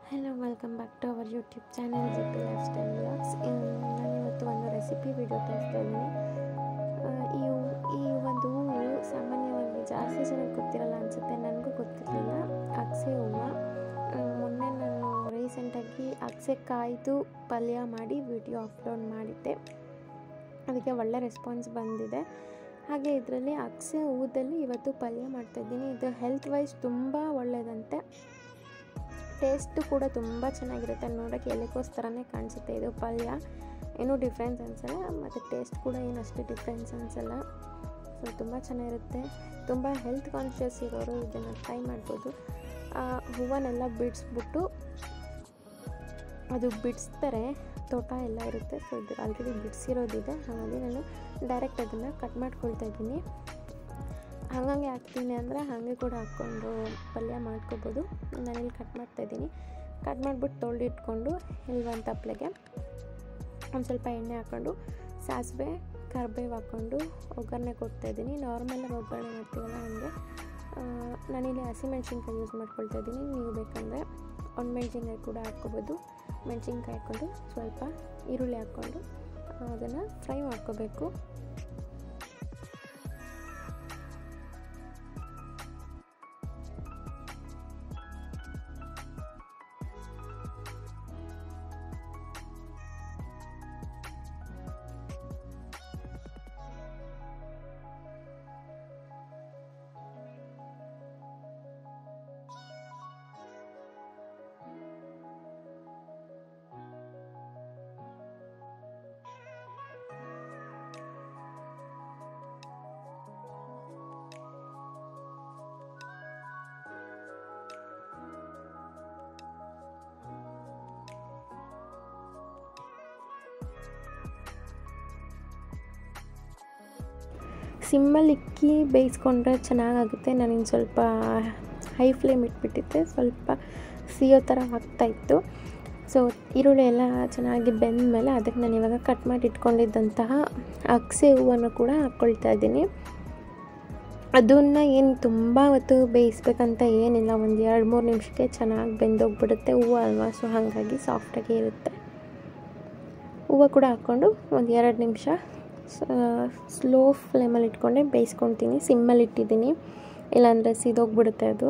hello welcome back to our YouTube channel G P lifestyle vlogs ನಾನು ಇವತ್ತು ಒಂದು recipe video ತೋರಿಸ್ತಾ ಇದ್ದೀನಿ ಆ, ಈ ಹೂ- ಈ ಒಂದು ಹೂವು ಸಾಮಾನ್ಯವಾಗಿ ಜಾಸ್ತಿ ಜನಕ್ಕೆ ಗೊತ್ತಿರಲ್ಲ ಅನಿಸುತ್ತೆ ನನಗೂ ಗೊತ್ತಿರಲಿಲ್ಲ ಅಗಸೆ ಹೂವು ಆ, ಮೊನ್ನೆ ನಾನು ರೀಸೆಂಟಾಗಿ ಅಗಸೆ ಕಾಯ್ದು ಪಲ್ಯ ಮಾಡಿ ವಿಡಿಯೋ ಅಪ್ಲೋಡ್ ಮಾಡಿದ್ದೆ ಅದಕ್ಕೆ ಒಳ್ಳೆ ರೆಸ್ಪಾನ್ಸ್ ಬಂದಿದೆ ಹಾಗೆ ಇದರಲ್ಲಿ ಅಗಸೆ ಹೂದಲ್ಲಿ ಇವತ್ತು ಪಲ್ಯ ಮಾಡ್ತಾಯಿದ್ದೀನಿ ಇದು ಹೆಲ್ತ್ ವೈಸ್ ತುಂಬ ಒಳ್ಳೆಯದಂತೆ ಟೇಸ್ಟು ಕೂಡ ತುಂಬ ಚೆನ್ನಾಗಿರುತ್ತೆ ನೋಡೋಕ್ಕೆ ಎಲೆಕೋಸ್ಕರನೇ ಕಾಣಿಸುತ್ತೆ ಇದು ಪಲ್ಯ ಏನೂ ಡಿಫ್ರೆನ್ಸ್ ಅನಿಸಲ್ಲ ಮತ್ತು ಟೇಸ್ಟ್ ಕೂಡ ಏನು ಅಷ್ಟು ಡಿಫ್ರೆನ್ಸ್ ಅನಿಸಲ್ಲ ಸೊ ತುಂಬ ಚೆನ್ನಾಗಿರುತ್ತೆ ತುಂಬ ಹೆಲ್ತ್ ಕಾನ್ಷಿಯಸ್ ಇರೋರು ಇದನ್ನು ಟ್ರೈ ಮಾಡ್ಬೋದು ಆ ಹೂವನ್ನೆಲ್ಲ ಬಿಡಿಸ್ಬಿಟ್ಟು ಅದು ಬಿಡಿಸ್ತಾರೆ ತೋಟ ಎಲ್ಲ ಇರುತ್ತೆ ಸೊ ಇದು ಆಲ್ರೆಡಿ ಬಿಡಿಸಿರೋದಿದೆ ಹಾಗಾಗಿ ನಾನು ಡೈರೆಕ್ಟ್ ಅದನ್ನು ಕಟ್ ಮಾಡ್ಕೊಳ್ತಾ ಇದ್ದೀನಿ ಹಾಗಾಗಿ ಹಾಕ್ತೀನಿ ಅಂದರೆ ಹಾಗೆ ಕೂಡ ಹಾಕ್ಕೊಂಡು ಪಲ್ಯ ಮಾಡ್ಕೋಬೋದು ನಾನಿಲ್ಲಿ ಕಟ್ ಮಾಡ್ತಾಯಿದ್ದೀನಿ ಕಟ್ ಮಾಡಿಬಿಟ್ಟು ತೊಳೆದಿಟ್ಕೊಂಡು ಇಲ್ಲಿ ಒಂದು ತಪ್ಪಲೆಗೆ ಒಂದು ಸ್ವಲ್ಪ ಎಣ್ಣೆ ಹಾಕ್ಕೊಂಡು ಸಾಸಿವೆ ಕರಿಬೇವು ಹಾಕ್ಕೊಂಡು ಒಗ್ಗರಣೆ ಕೊಡ್ತಾಯಿದ್ದೀನಿ ನಾರ್ಮಲಾಗಿ ಒಗ್ಗರಣೆ ಮಾಡ್ತೀವಲ್ಲ ಹಾಗೆ ಆ, ನಾನಿಲ್ಲಿ ಹಸಿಮೆಣ್ಸಿನ್ಕಾಯಿ ಯೂಸ್ ಮಾಡ್ಕೊಳ್ತಾ ಇದ್ದೀನಿ ನೀವು ಬೇಕಂದರೆ ಒಣಮೆಣ್ಸಿನ್ಕಾಯಿ ಕೂಡ ಹಾಕ್ಕೋಬೋದು ಮೆಣಸಿನ್ಕಾಯಿ ಹಾಕ್ಕೊಂಡು ಸ್ವಲ್ಪ ಈರುಳ್ಳಿ ಹಾಕ್ಕೊಂಡು ಅದನ್ನು ಫ್ರೈ ಮಾಡ್ಕೋಬೇಕು ಸಿಮ್ಮಲ್ಲಿ ಇಕ್ಕಿ ಬೇಯಿಸ್ಕೊಂಡ್ರೆ ಚೆನ್ನಾಗಾಗುತ್ತೆ ನಾನಿನ್ನು ಸ್ವಲ್ಪ ಹೈ ಫ್ಲೇಮ್ ಇಟ್ಬಿಟ್ಟಿದ್ದೆ ಸ್ವಲ್ಪ ಸಿಯೋ ಥರ ಆಗ್ತಾಯಿತ್ತು ಸೊ ಈರುಳ್ಳಿ ಎಲ್ಲ ಚೆನ್ನಾಗಿ ಬೆಂದ ಮೇಲೆ ಅದಕ್ಕೆ ನಾನು ಇವಾಗ ಕಟ್ ಮಾಡಿ ಇಟ್ಕೊಂಡಿದ್ದಂತಹ ಅಗಸೆ ಹೂವನ್ನು ಕೂಡ ಹಾಕ್ಕೊಳ್ತಾ ಇದ್ದೀನಿ ಅದನ್ನು ಏನು ತುಂಬ ಹೊತ್ತು ಬೇಯಿಸ್ಬೇಕಂತ ಏನಿಲ್ಲ ಒಂದು ಎರಡು ಮೂರು ನಿಮಿಷಕ್ಕೆ ಚೆನ್ನಾಗಿ ಬೆಂದೋಗ್ಬಿಡುತ್ತೆ ಹೂವು ಅಲ್ವಾ ಸೊ ಹಾಗಾಗಿ ಸಾಫ್ಟಾಗಿ ಇರುತ್ತೆ ಹೂವು ಕೂಡ ಹಾಕ್ಕೊಂಡು ಒಂದು ಎರಡು ನಿಮಿಷ ಸ್ಲೋ ಫ್ಲೇಮಲ್ಲಿ ಇಟ್ಕೊಂಡೆ ಬೇಯಿಸ್ಕೊತೀನಿ ಸಿಮ್ಮಲ್ಲಿ ಇಟ್ಟಿದ್ದೀನಿ ಇಲ್ಲಾಂದರೆ ಸಿದೋಗ್ಬಿಡುತ್ತೆ ಅದು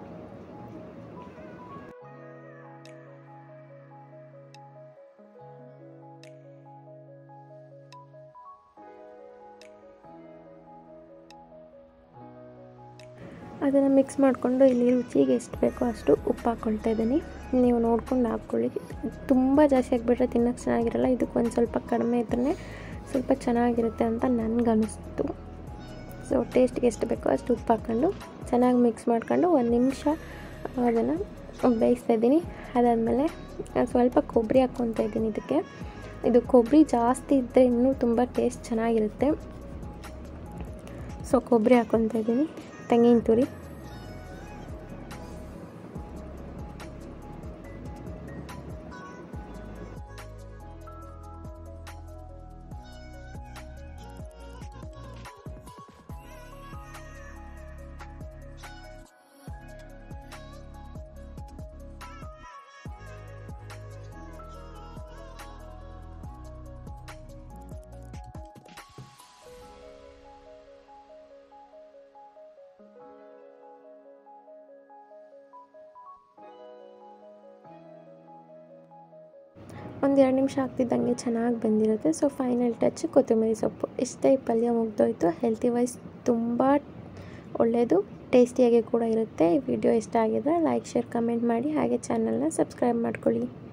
ಅದನ್ನು ಮಿಕ್ಸ್ ಮಾಡಿಕೊಂಡು ಇಲ್ಲಿ ರುಚಿಗೆ ಎಷ್ಟು ಬೇಕೋ ಅಷ್ಟು ಉಪ್ಪು ಹಾಕ್ಕೊಳ್ತಾ ಇದ್ದೀನಿ ನೀವು ನೋಡ್ಕೊಂಡು ಹಾಕ್ಕೊಳ್ಳಿ ತುಂಬ ಜಾಸ್ತಿ ಆಗಿಬಿಟ್ರೆ ತಿನ್ನೋಕ್ಕೆ ಚೆನ್ನಾಗಿರಲ್ಲ ಇದಕ್ಕೆ ಒಂದು ಸ್ವಲ್ಪ ಕಡಿಮೆ ಇದ್ದರೆ ಸ್ವಲ್ಪ ಚೆನ್ನಾಗಿರುತ್ತೆ ಅಂತ ನನಗನ್ನಿಸ್ತು ಸೊ ಟೇಸ್ಟ್ಗೆ ಎಷ್ಟು ಬೇಕೋ ಅಷ್ಟು ಉಪ್ಪು ಹಾಕ್ಕೊಂಡು ಚೆನ್ನಾಗಿ ಮಿಕ್ಸ್ ಮಾಡ್ಕೊಂಡು ಒಂದು ನಿಮಿಷ ಅದನ್ನು ಬೇಯಿಸ್ತಾ ಇದ್ದೀನಿ ಅದಾದಮೇಲೆ ಸ್ವಲ್ಪ ಕೊಬ್ಬರಿ ಹಾಕ್ಕೊತಾ ಇದ್ದೀನಿ ಇದಕ್ಕೆ ಇದು ಕೊಬ್ಬರಿ ಜಾಸ್ತಿ ಇದ್ದರೆ ಇನ್ನೂ ತುಂಬ ಟೇಸ್ಟ್ ಚೆನ್ನಾಗಿರುತ್ತೆ ಸೊ ಕೊಬ್ಬರಿ ಹಾಕ್ಕೊತಾ ಇದ್ದೀನಿ ತೆಂಗಿನ ತುರಿ ಒಂದು ಎರಡು ನಿಮಿಷ ಆಗ್ತಿದ್ದಂಗೆ ಚೆನ್ನಾಗಿ ಬಂದಿರುತ್ತೆ ಸೊ ಫೈನಲ್ ಟಚ್ ಕೊತ್ತಂಬರಿ ಸೊಪ್ಪು ಇಷ್ಟೇ ಈ ಪಲ್ಯ ಮುಗ್ದೋಯ್ತು ಹೆಲ್ತಿ ವೈಸ್ ತುಂಬ ಒಳ್ಳೆಯದು ಟೇಸ್ಟಿಯಾಗಿ ಕೂಡ ಇರುತ್ತೆ ಈ ವಿಡಿಯೋ ಇಷ್ಟ ಆಗಿದ್ರೆ ಲೈಕ್ ಶೇರ್ ಕಮೆಂಟ್ ಮಾಡಿ ಹಾಗೆ ಚಾನಲ್ನ ಸಬ್ಸ್ಕ್ರೈಬ್ ಮಾಡ್ಕೊಳ್ಳಿ